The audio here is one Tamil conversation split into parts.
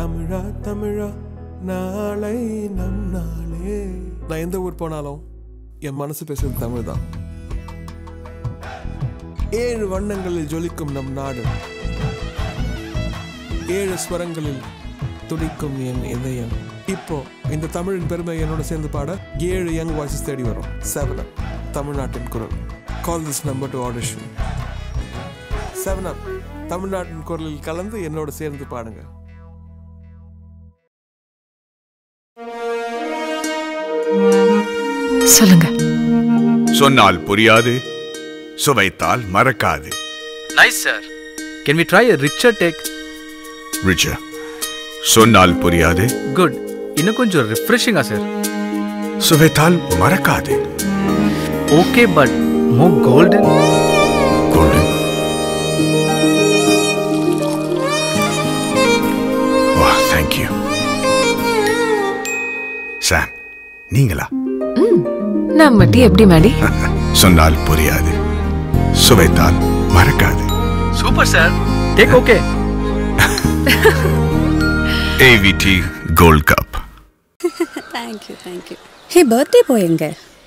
தமிழா தமிழா நாளை நம் நாளே நான் எந்த ஊர் போனாலும் என் மனசு பேசுறது தமிழ் தான் ஏழு வண்ணங்களில் ஜொலிக்கும் நம் நாடு ஏழு ஸ்வரங்களில் துடிக்கும் என் இதயம் இப்போ இந்த தமிழின் பெருமை என்னோட சேர்ந்து பாட ஏழு யங் வாய்ஸஸ் தேடி வரும் செவன் அப் தமிழ்நாட்டின் குரல் call this number to audition seven up தமிழ்நாட்டின் குரலில் கலந்து என்னோட சேர்ந்து பாடுங்க சொல்லுங்க சொன்னால் புரியாது சுவைத்தால் மறக்காது Nice, sir. Can we try a richer take? ரிச்சா சொன்னால் புரியாது Good. இன்னும் கொஞ்சம் ரிஃப்ரெஷிங்கா சார் சுவைத்தால் மறக்காது okay but more golden golden வா தேங்க்யூ சாம் நீங்களா நம்ம டீ எப்படி மேடி சொன்னால் புரியாது சுவைத்தால் மறக்காது super sir take okay AVT gold cup thank you thank you hey birthday போய் எங்க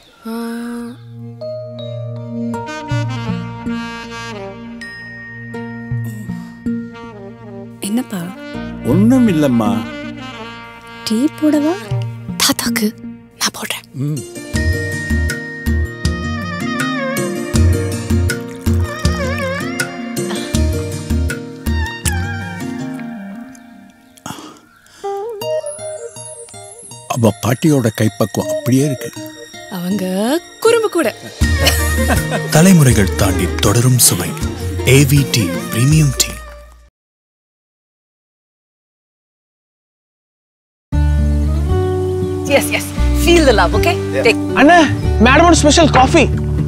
என்னப்பா ஒண்ணும் இல்லம்மா டீ போடவா தாத்தாக்கு நான் போடுறேன் அவ பாட்டியோட கைப்பக்குவம் அப்படியே இருக்கு அவங்க குறும்பு கூட தலைமுறைகள் தாண்டி தொடரும் சுவை AVT premium tea yes yes feel the love okay take அண்ணா மேடமோட ஸ்பெஷல் காஃபி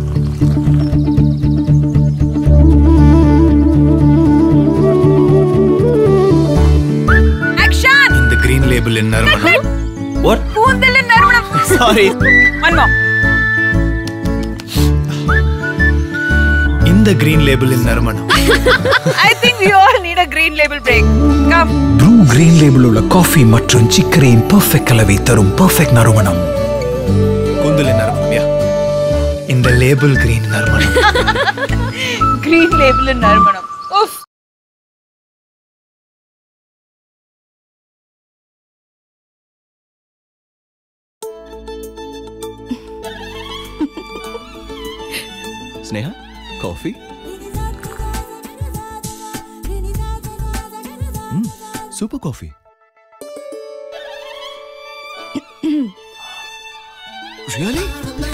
ஆக்ஷன் இந்த கிரீன் லேபிளின் நறுமணம் கூந்தல் நறுமணம் சாரி ஒன் மோர் இந்த கிரீன் லேபிளின் நறுமணம் I think we all need a green label break come blue green label உள்ள காஃபி மற்றும் சிக்கரையின் பெர்ஃபெக்ட் கலவை தரும் பெர்ஃபெக்ட் நறுமணம் கூந்தலின் நறுமணம் யா இந்த லேபிள் கிரீன் நறுமணம் green label நறுமணம் உஃப் Sneha coffee super coffee really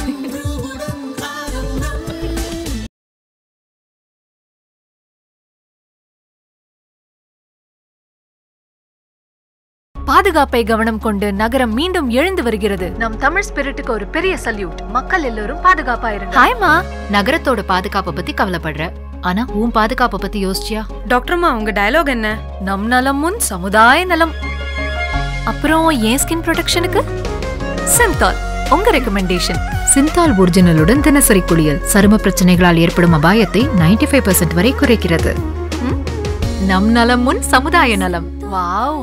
பாதுகாப்பை கவனம் கொண்டு நகரம் மீண்டும் எழுந்து வருகிறது நம் தமிழ் ஸ்பிரிட்டுக்கு ஒரு பெரிய சல்யூட் மக்கள் எல்லோரும் பாதுகாப்பா இருங்க ஹாய்மா நகரத்தோட பாதுகாப்பை பத்தி கவலைப்படுற ஆனா உன் பாதுகாப்பை பத்தி யோசிச்சியா டாக்டர்மா உங்க டயலாக் என்ன நம் நலம் முன் சமுதாய நலம் அப்புறம் ஏன் ஸ்கின் ப்ரொடெக்ஷனுக்கு சிந்தால் உங்க ரெக்கமெண்டேஷன் சிந்தால் ஒரிஜினலுடன் தினசரி குளியல் சரும பிரச்சனைகளால் ஏற்படும் அபாயத்தை 95% ஃபைவ் பர்சன்ட் வரை குறைக்கிறது நம் நலம் முன் சமுதாய நலம் வாவ்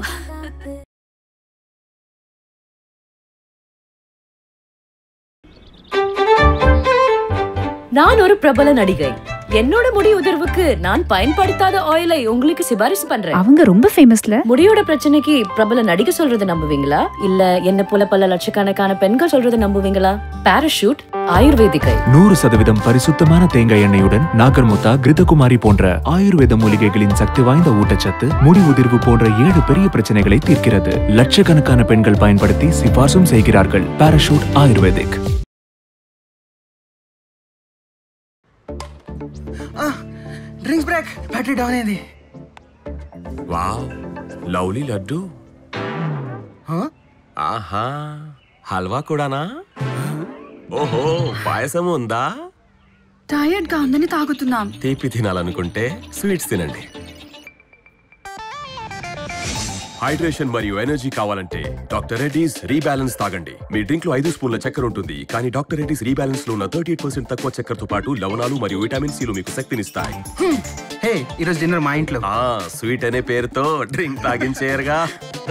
நான் ஒரு பிரபல நடிகை என்னோட முடி உதிர்வுக்கு நான் பயன்படுத்தாத ஆயிலை உங்களுக்கு சிபாரிசு பண்றேன் அவங்க ரொம்ப ஃபேமஸ்ல முடியோட பிரச்சனைக்கு பிரபல நடிகை சொல்றத நம்புவீங்களா இல்ல என்ன போல பல லட்சக்கணக்கான பெண்கள் சொல்றத நம்புவீங்களா பாராஷூட் ஆயுர்வேதிகை நூறு சதவீதம் பரிசுத்தமான தேங்காய் எண்ணெயுடன் நாகர்முத்தா கிருதகுமாரி போன்ற ஆயுர்வேத மூலிகைகளின் சக்தி வாய்ந்த ஊட்டச்சத்து முடி உதிர்வு போன்ற ஏழு பெரிய பிரச்சனைகளை தீர்க்கிறது லட்சக்கணக்கான பெண்கள் பயன்படுத்தி சிபார்சும் செய்கிறார்கள் Parachute ayurvedic drinks break battery down అయింది వావ్ లవ్లీ లడ్డు ఆహా హల్వా కూడానా ఓహో పాయసం ఉందా టైర్డ్ గా ఉందని తాగుతున్నాం తీపి తినాలనుకుంటే స్వీట్స్ తినండి హైడ్రేషన్ మరియు ఎనర్జీ కావాలంటే డాక్టర్ రెడ్డిస్ రీబ్యాలెన్స్ తాగండి మీ డ్రింక్ లో ఐదు స్పూన్ల చక్కెర ఉంటుంది కానీ డాక్టర్ రెడ్డిస్ రీబ్యాలెన్స్ లో ఉన్న థర్టీ ఎయిట్ పర్సెంట్ తక్కువ చక్కెరతో పాటు లవణాలు మరియు విటమిన్ సిలు మీకు శక్తినిస్తాయి హే ఈరోజు డిన్నర్ మా ఇంట్లో ఆ స్వీట్ అనే పేరుతో డ్రింక్ తాగించేయరుగా